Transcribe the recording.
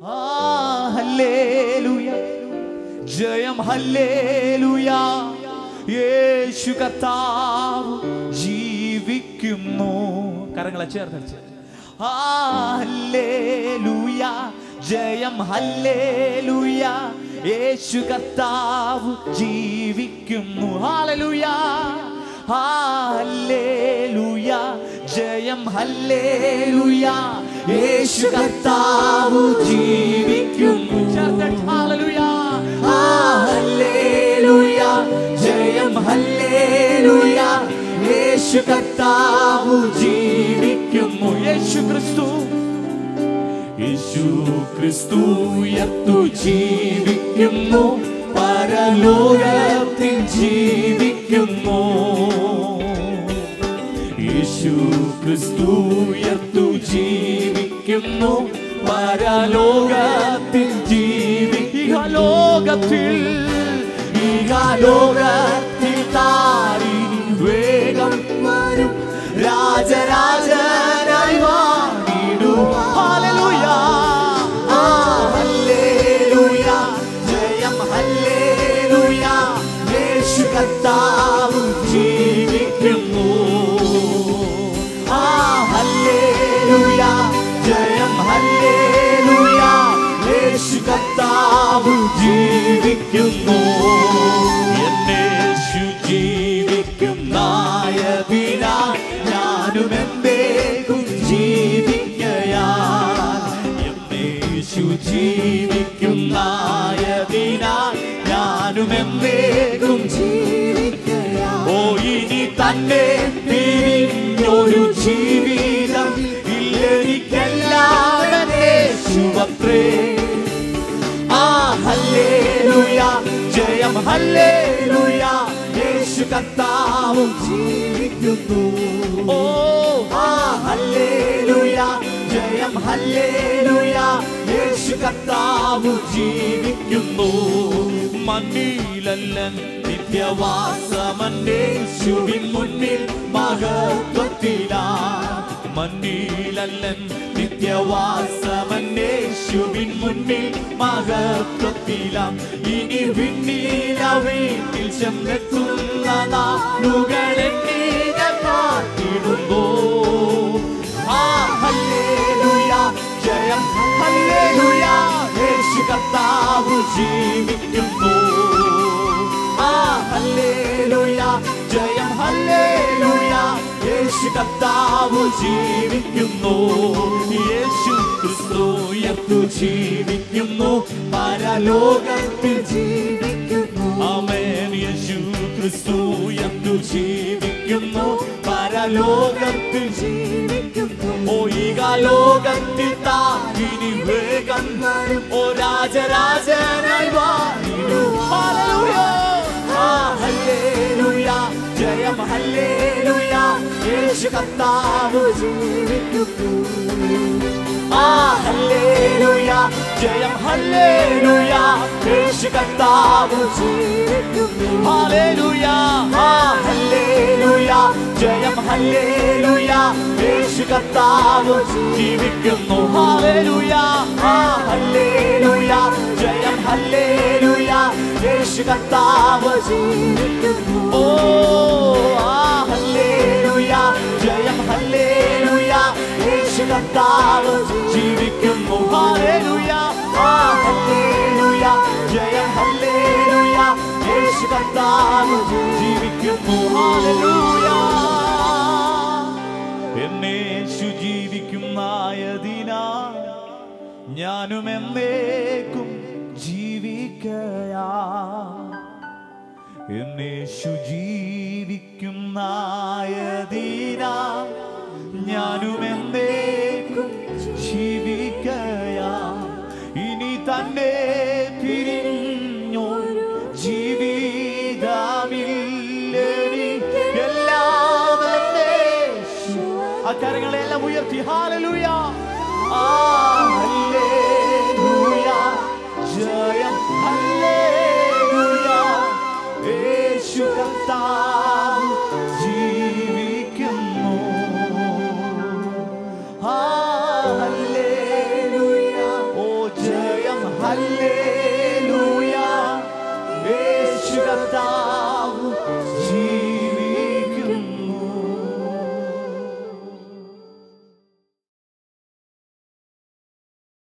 ആ ഹല്ലേലൂയ ജയം ഹല്ലേലൂയ യേശു കർത്താവ് ജീവിക്കുന്നു കരങ്ങളെ ചേർത്ത് ആ ഹല്ലേലൂയ ജയം ഹല്ലേലൂയ യേശു കർത്താവ് ജീവിക്കുന്നു ഹല്ലേലൂയ ഹല്ലേലൂയ ജയം ഹല്ലേലൂയ യേശു കർത്താവ് ജീവിക്കുന്നു ഹല്ലേലൂയ ഹല്ലേലൂയ ജയം ഹല്ലേലൂയ യേശു കർത്താവ് ജീവിക്കുന്നു യേശു ക്രിസ്തു യേശു ക്രിസ്തു ഉയർത്തു ജീവിക്കുന്നു പരലോകത്തിൽ ജീവിക്കുന്നു യേശു ക്രിസ്തു ഉയർത്തു ജീവിക്കുന്നു പരലോകത്തിൽ ജീവിക്കുക ലോകത്തിൽ ലോകത്തിൽ താരി വേഗം വരും രാജരാജനായി വാണിടും ഹല്ലേലൂയ ആ ഹല്ലേലൂയ ജയം ഹല്ലേലൂയ യേശു കർത്താവ് ജീവിക്കുന്നു ആ ഹല്ലേലൂയ ജയം ഹല്ലേലൂയ യേശു കർത്താവ് ജീവിക്കുന്നു എന്നേശു ജീവിക്കുന്നായതിനാ ഞാനും എന്തേക്കും ജീവിക്കയാ എന്നേശു ജീവിക്കുന്നായതിനാ ഞാനും എന്തേക്കും ജീവിക്കയാ ഓ ഇനി തന്നെ പിരിഞ്ഞൊരു ജീവിതം ഇല്ലെനിക്കെല്ലാം യേശുവത്രേ ആ ഹല്ലേലൂയ ജയം ഹല്ലേലൂയ യേശു കർത്താവും ജീവിക്കുന്നു ഓ ആ ഹല്ലേലൂയ ജയം ഹല്ലേലൂയ യേശു കർത്താവ് ജീവിക്കുന്നു മണ്ണിലല്ല നിത്യവാസമന്നേശുവിൻ മുന്നിൽ മഹത്വത്തിലാ മണ്ണിലല്ലൻ നിത്യവാസമന്നേശുവിൻ മുന്നിൽ മഹത്വത്തിലാം ഇനി വിണ്ണീല വീട്ടിൽ ചെന്നെത്തുന്ന നാളുകളെന്നീക കാത്തിടുന്നു ആ ഹല്ലേലൂയ ജയം ഹല്ലേലൂയ യേശു കർത്താവ് ജീവിക്കുന്നു ആ ഹല്ലേലൂയ ജയം ഹല്ലേലൂയ യേശു കർത്താവ് ജീവിക്കുന്നു യേശു ക്രിസ്തു ഉയർത്തു ജീവിക്കുന്നു പരലോകത്തിൽ ജീവിക്കുന്നു ആമേൻ യേശു ക്രിസ്തു ഉയർത്തു ജീവിക്കുന്നു പരലോകത്തിൽ ജീവിക്കുന്നു ഓ ഈ ലോകത്തിൽ താനി വേഗം വരും ഓ രാജരാജനായി വാണിടും ഹല്ലേലൂയ ആ ഹല്ലേലൂയ ജയം ഹല്ലേലൂയ യേശു കർത്താവ് ജീവിക്കുന്നു ആ ഹല്ലേലൂയ ജയം ഹല്ലേലൂയ യേശു കർത്താവ് ജീവിക്കുന്നു ഹല്ലേലൂയ ആ ഹല്ലേലൂയ ജയം ഹല്ലേലൂയ യേശു കർത്താവ് ജീവിക്കുന്നു ഹല്ലേലൂയ ആ ഹല്ലേലൂയ ജയം ഹല്ലേലൂയ യേശു കർത്താവ് ജീവിക്കുന്നു ഓ ആ ഹല്ലേലൂയ ജയം ഹല്ലേലൂയ യേശു കർത്താവ് ജീവിക്കുന്നു ഹല്ലേലൂയ ആ ഹല്ലേലൂയ ജയം ഹല്ലേലൂയ യേശു കർത്താവ് ജീവിക്കുന്നു ഹല്ലേലൂയ എന്നേശു ജീവിക്കുന്നായതിനാ ഞാനും എന്നേക്കും ജീവിക്കയാ എന്നേശു ജീവിക്കുന്നായതിനാ ഞാനും എന്നേക്കും ജീവിക്കയാ ഇനി തന്നെ പിരിഞ്ഞൊരു ജീവിതമില്ലെനിക്ക് എല്ലാം എന്നേശു ആ കരങ്ങളെല്ലാം ഉയർത്തി ഹാലലൂയ ആ